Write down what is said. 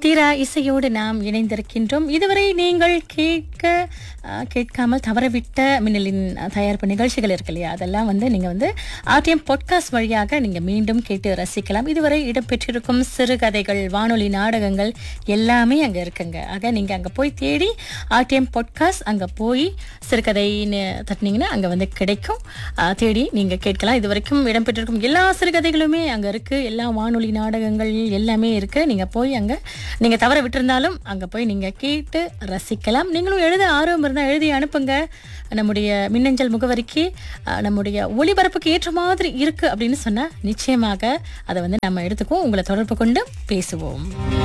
தீரா இசையோடு நாம் இணைந்திருக்கின்றோம் இதுவரை நீங்கள் கேட்க அஹ், கேட்காமல் தவறவிட்ட மின்னலின் தயாரிப்பு நிகழ்ச்சிகள் இருக்கு இல்லையா அதெல்லாம் வந்து நீங்க வந்து ஆர்டிஎம் பாட்காஸ்ட் வழியாக நீங்க மீண்டும் கேட்டு ரசிக்கலாம் இதுவரை இடம்பெற்றிருக்கும் சிறுகதைகள் வானொலி நாடகங்கள் எல்லாமே அங்க இருக்குங்க ஆக நீங்க அங்க போய் தேடி ஆர்டிஎம் பாட்காஸ்ட் அங்க போய் சிறுகதைன்னு தட்டினீங்கன்னா அங்க வந்து கிடைக்கும் அஹ், தேடி நீங்க கேட்கலாம் இது வரைக்கும் இடம்பெற்றிருக்கும் எல்லா சிறுகதைகளுமே அங்க இருக்கு எல்லா வானொலி நாடகங்கள் எல்லாமே இருக்கு நீங்க போய் அங்க நீங்க தவற விட்டிருந்தாலும் அங்க போய் நீங்க கேட்டு ரசிக்கலாம் நீங்களும் எழுத ஆர்வம் இருந்தா எழுதி அனுப்புங்க நம்முடைய மின்னஞ்சல் முகவரிக்கு அஹ், நம்முடைய ஒளிபரப்புக்கு ஏற்ற மாதிரி இருக்கு அப்படின்னு சொன்னா நிச்சயமாக அதை வந்து நம்ம எடுத்துக்குவோம் உங்களை தொடர்பு கொண்டு பேசுவோம்